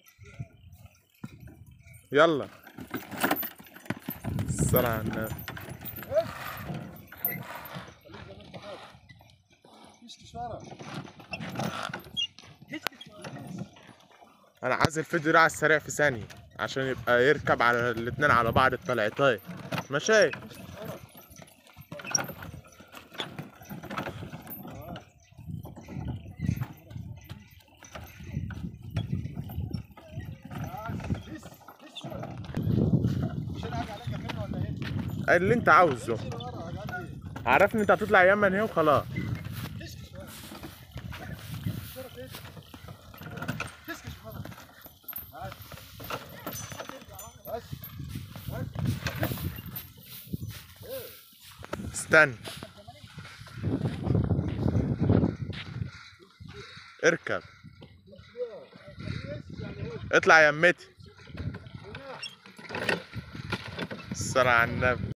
يلا الصلاة على النبي انا عايز الفيديو ده على السريع في ثانية عشان يبقى يركب على الاتنين على بعض الطلعتين ماشي اللي انت عاوزه عرفني انت هتطلع يمن هنا وخلاص استنى اركب اطلع يا متي الصلاة على النبي